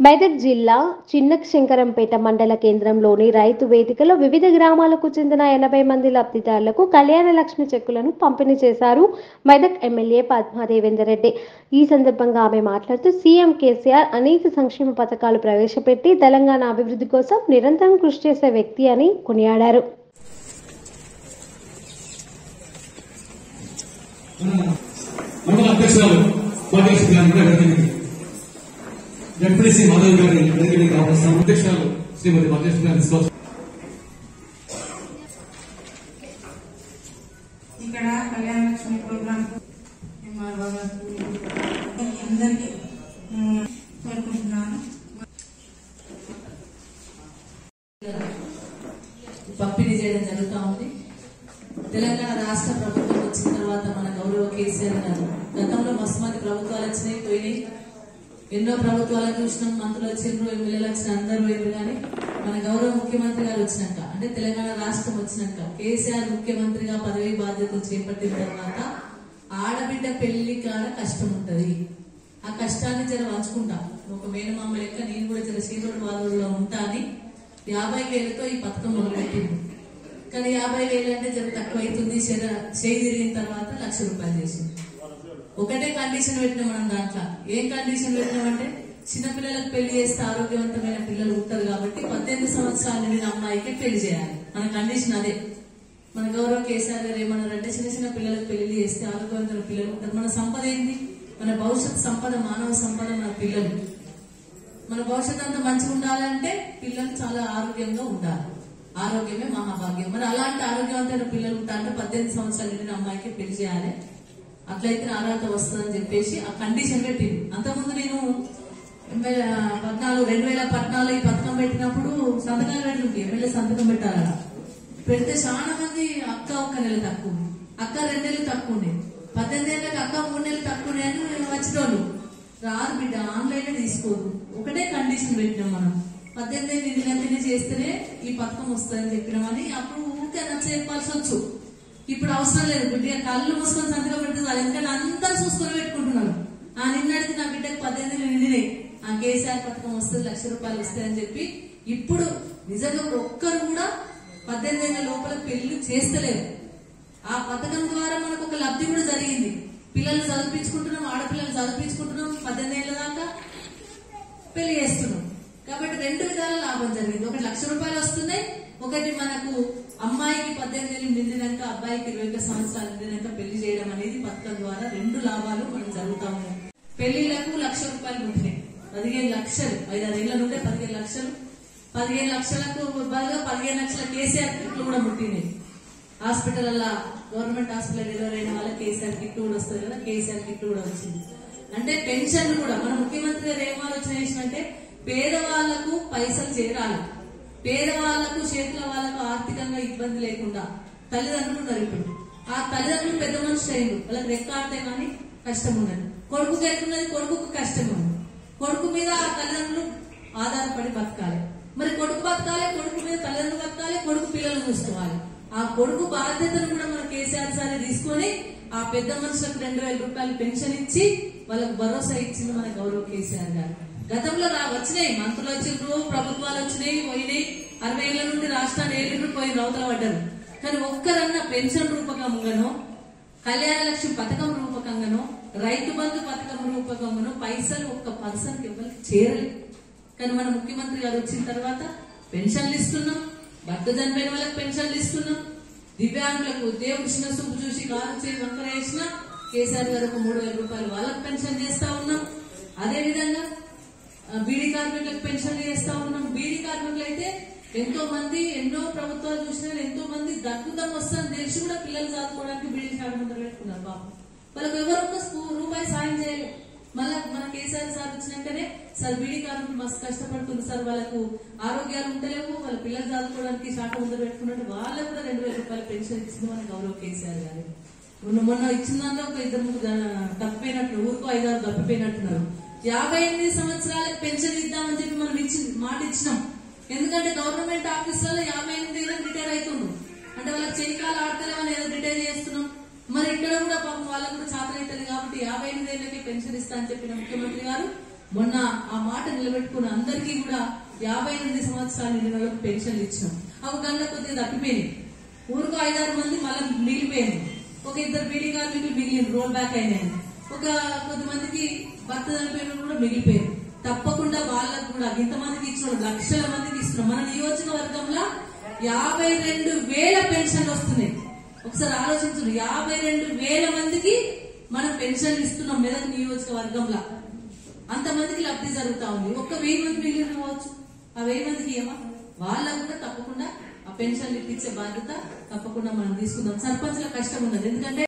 మెదక్ జిల్లా చిన్న శంకరంపేట మండల కేంద్రంలోని రైతు వేదికలో వివిధ గ్రామాలకు చెందిన ఎనభై మంది లబ్ధిదారులకు కళ్యాణ లక్ష్మి చెక్కులను పంపిణీ చేశారు మెదక్ ఎమ్మెల్యే పద్మాదేవేందర్ రెడ్డి ఈ సందర్భంగా ఆమె మాట్లాడుతూ సీఎం కేసీఆర్ అనేక సంక్షేమ పథకాలు ప్రవేశపెట్టి తెలంగాణ అభివృద్ధి కోసం నిరంతరం కృషి చేసే వ్యక్తి అని కొనియాడారు మండల అధ్యక్షురాలు భాగ్యలక్ష్మి గారిని కూడా వెనక్కి జడ్పీసీ మాధవ్ గారిని వెనక్కి కావాల్సిన అధ్యక్షురాలు శ్రీమతి భాగ్యలక్ష్మి గారిని తీసుకోవచ్చు. ఇక్కడ కళ్యాణ లక్ష్మి ప్రోగ్రామ్ ఎంఆర్ఓ గారికి అందరికీ ఉమ్, కోరుకుంటున్నాను పంపిణీ చేయడం జరుగుతూ ఉంది తెలంగాణ రాష్ట్ర ప్రభుత్వం వచ్చిన తర్వాత మన గౌరవ కేసీఆర్ గారు గతంలో మస్తు మంది ప్రభుత్వాలు వచ్చినాయి పోయినాయి ఎన్నో ప్రభుత్వాలను చూసినాం మంత్రులు వచ్చిండ్రు ఎమ్మెల్యేలు వచ్చిన అందరూ వేరు కానీ మన గౌరవ ముఖ్యమంత్రి గారు వచ్చినాక అంటే తెలంగాణ రాష్ట్రం వచ్చినాక కేసీఆర్ ముఖ్యమంత్రిగా పదవి బాధ్యతలు చేపట్టిన తర్వాత ఆడబిడ్డ పెళ్లి కాడ కష్టం ఉంటది ఆ కష్టాన్ని జర పంచుకుంటా ఒక మేనమామ లెక్క నేను కూడా జర శ్రీరోడ్ వాదనలో ఉంటా అని యాభై వేలతో ఈ పథకం మొదలుపెట్టింది కానీ యాభై వేలు అంటే జర తక్కువ అవుతుంది శర- చేయి తిరిగిన తర్వాత లక్ష రూపాయలు చేసింది ఒకటే కండిషన్ పెట్టిన మనం దాంట్లో ఏం కండిషన్ పెట్టినామంటే చిన్నపిల్లలకు పెళ్లి చేస్తే ఆరోగ్యవంతమైన పిల్లలు ఉంటారు కాబట్టి పద్దెనిమిది సంవత్సరాల నిండిన అమ్మాయికి పెళ్లి చేయాలి మన కండిషన్ అదే మన గౌరవ కేసీఆర్ గారు ఏమన్నారంటే చిన్న చిన్న పిల్లలకు పెళ్లి చేస్తే ఆరోగ్యవంతమైన పిల్లలు ఉంటారు మన సంపద ఏంటి మన భవిష్యత్ సంపద మానవ సంపద మన పిల్లలు మన భవిష్యత్ అంతా మంచిగా ఉండాలంటే పిల్లలు చాలా ఆరోగ్యంగా ఉండాలి ఆరోగ్యమే మహాభాగ్యం మరి అలాంటి ఆరోగ్యవంతమైన పిల్లలు ఉంటారంటే పద్దెనిమిది సంవత్సరాలు నిండిన అమ్మాయికి పెళ్లి చేయాలి అట్లయితే అర్హత వస్తుందని చెప్పేసి ఆ కండిషన్ పెట్టింది అంతకుముందు నేను ఎమ్మెల్యే పద్నాలుగు రెండు వేల పద్నాలుగు ఈ పథకం పెట్టినప్పుడు సంతకాలు పెట్టుంటే ఎమ్మెల్యే సంతకం పెట్టాలట పెడితే చాలా మంది అక్క ఒక్క నెల తక్కువ ఉంది. అక్క రెండు నెలలు తక్కువ ఉండే పద్దెనిమిది ఏళ్ళకి అక్క మూడు నెలలు తక్కువ అని వచ్చినోళ్ళు రాదు బిడ్డ ఆన్లైన్ తీసుకోదు ఒకటే కండిషన్ పెట్టినాం మనం పద్దెనిమిది ఏళ్ళు నిండినంతనే చేస్తేనే ఈ పథకం వస్తుందని చెప్పినామని అప్పుడు ఊరికే నచ్చ చెప్పాల్సి వచ్చు ఇప్పుడు అవసరం లేదు బిడ్డ కళ్ళు మూసుకొని సంతకం పెడితే చాలు ఎందుకంటే అందరూ చూసుకొని పెట్టుకుంటున్నారు ఆ నిన్నటికి నా బిడ్డకు పద్దెనిమిది నిండినాయి ఆ కేసీఆర్ పథకం వస్తుంది లక్ష రూపాయలు వస్తాయని చెప్పి ఇప్పుడు నిజంగా ఒక్కరు కూడా పద్దెనిమిది ఏళ్ళ లోపల పెళ్లి చేస్తలేరు ఆ పథకం ద్వారా మనకు ఒక లబ్ధి కూడా జరిగింది పిల్లలు చదివించుకుంటున్నాం ఆడపిల్లలు చదివించుకుంటున్నాం పద్దెనిమిది ఏళ్ళ దాకా పెళ్లి చేస్తున్నాం కాబట్టి రెండు విధాల లాభం జరిగింది ఒకటి లక్ష రూపాయలు వస్తున్నాయి ఒకటి మనకు అమ్మాయికి పద్దెనిమిది ఏళ్ళు నిండినాక అబ్బాయికి ఇరవై ఒక్క సంవత్సరాలు నిండినాక పెళ్లి చేయడం అనేది పథకం ద్వారా రెండు లాభాలు మనం జరుగుతా ఉన్నాయి పెళ్లిళ్లకు లక్ష రూపాయలు ఉంటున్నాయి పదిహేను లక్షలు ఐదారు ఏళ్ల నుండే పదిహేను లక్షలు పదిహేను లక్షలకు బదులుగా పదిహేను లక్షల కేసీఆర్ కిట్లు కూడా ముట్టినాయి హాస్పిటల్ గవర్నమెంట్ హాస్పిటల్ డెలివరీ అయిన వాళ్ళకి కేసీఆర్ కిట్ కూడా వస్తుంది కదా కేసీఆర్ కిట్ కూడా వచ్చింది అంటే పెన్షన్ కూడా మన ముఖ్యమంత్రి గారు ఏం ఆలోచన చేసినంటే పేదవాళ్లకు పైసలు చేరాలి పేదవాళ్లకు చేతుల వాళ్ళకు ఆర్థికంగా ఇబ్బంది లేకుండా తల్లిదండ్రులు ఉన్నారు ఇప్పుడు ఆ తల్లిదండ్రులు పెద్ద మనిషి అయ్యిండు వాళ్ళకి రెక్కాడితే కానీ కష్టం ఉండదు కొడుకుకి ఎక్కున్నది కొడుకుకు కష్టం ఉంది కొడుకు మీద ఆ తల్లిదండ్రులు ఆధారపడి బతకాలి మరి కొడుకు బతకాలి కొడుకు మీద తల్లిదండ్రులు బతకాలి కొడుకు పిల్లలు చూసుకోవాలి ఆ కొడుకు బాధ్యతను కూడా మన కేసీఆర్ సార్ తీసుకొని ఆ పెద్ద మనుషులకు రెండు వేల రూపాయలు పెన్షన్ ఇచ్చి వాళ్ళకు భరోసా ఇచ్చింది మన గౌరవ కేసీఆర్ గారు గతంలో రా వచ్చినాయి మంత్రులు వచ్చిండ్రు ప్రభుత్వాలు వచ్చినాయి పోయినాయి అరవై ఏళ్ల నుండి రాష్ట్రాన్ని ఏళ్ళు పోయి రౌతల పడ్డారు కానీ ఒక్కరన్నా పెన్షన్ రూపకంగానో కళ్యాణ లక్ష్మి పథకం రూపకంగానో రైతు బంధు పథకం రూపకంగానో పైసలు ఒక్క పర్సన్ కి ఎవరికి చేరలేదు కానీ మన ముఖ్యమంత్రి గారు వచ్చిన తర్వాత పెన్షన్లు ఇస్తున్నాం భర్త చనిపోయిన వాళ్ళకి పెన్షన్లు ఇస్తున్నాం దివ్యాంగులకు దేవుడు చిన్న చూపు చూసి కారు చేసి వంకర వేసిన కేసీఆర్ గారు ఒక మూడు వేల రూపాయలు వాళ్ళకి పెన్షన్ చేస్తా ఉన్నాం అదే విధంగా ఆ, బీడీ కార్మికులకు పెన్షన్లు చేస్తా ఉన్నాం బీడీ కార్మికులు అయితే ఎంతో మంది ఎన్నో ప్రభుత్వాలు చూసినా ఎంతో మంది దక్కుతం వస్తుందని తెలిసి కూడా పిల్లలు చదువుకోవడానికి బీడీ కార్మికులు పెట్టుకున్నారు పాపం వాళ్ళకి ఎవరు ఒక్క స్కూ- రూపాయి సాయం చేయలేదు మళ్ళా మన కేసీఆర్ సార్ వచ్చినాకనే సార్ బీడీ కార్మికులు మస్తు కష్టపడుతుంది సార్ వాళ్ళకు ఆరోగ్యాలు ఉండలేవు వాళ్ళ పిల్లలు చదువుకోవడానికి శాఖ ముందర పెట్టుకున్నట్టు వాళ్ళకు కూడా రెండు వేల రూపాయల పెన్షన్ ఇచ్చింది మన గౌరవ కేసీఆర్ గారు మొన్న మొన్న ఇచ్చిన దాంట్లో ఒక ఇద్దరు ముగ్గురు జన- తప్పిపోయినట్లు ఊరుకో ఐదారు తప్పిపోయినట్టున్నారు యాభై ఎనిమిది సంవత్సరాలకు పెన్షన్ ఇద్దామని చెప్పి మనం ఇచ్చి మాట ఇచ్చినాం ఎందుకంటే గవర్నమెంట్ ఆఫీసులలో యాభై ఎనిమిది ఏళ్ళకి రిటైర్ అవుతుండ్రు అంటే వాళ్ళకి చెయ్యికాలు ఆడతలేమని ఏదో రిటైర్ చేస్తున్నాం మరి ఇక్కడ కూడా పాపం వాళ్ళకు కూడా చాతన అవుతుంది కాబట్టి యాభై ఎనిమిది ఏళ్ళకి పెన్షన్ ఇస్తా అని చెప్పిన ముఖ్యమంత్రి గారు మొన్న ఆ మాట నిలబెట్టుకున్న అందరికీ కూడా యాభై ఎనిమిది సంవత్సరాలు నిండిన వాళ్ళకి పెన్షన్లు ఇచ్చాం అవి గంట కొద్దిగా తప్పిపోయినాయి ఊరుకు ఐదారు మంది మళ్ళీ మిగిలిపోయింది ఒక ఇద్దరు బీడీ కార్మికులు మిగిలిన రోల్ బ్యాక్ అయినాయి ఒక కొంతమందికి భర్త చనిపోయిన వాళ్ళు కూడా మిగిలిపోయారు తప్పకుండా వాళ్ళకు కూడా ఇంతమందికి ఇచ్చిన లక్షల మందికి ఇస్తున్నాం మన నియోజకవర్గంలో యాభై రెండు వేల పెన్షన్లు వస్తున్నాయి ఒకసారి ఆలోచించండి యాభై రెండు వేల మందికి మనం పెన్షన్లు ఇస్తున్నాం మెదక్ నియోజకవర్గంలో అంతమందికి లబ్ధి జరుగుతా ఉంది ఒక్క వెయ్యి మంది మిగిలిన కావచ్చు ఆ వెయ్యి మందికి ఏమా వాళ్ళకు కూడా తప్పకుండా ఆ పెన్షన్లు ఇప్పించే బాధ్యత తప్పకుండా మనం తీసుకుందాం సర్పంచ్ల కష్టం ఉన్నది ఎందుకంటే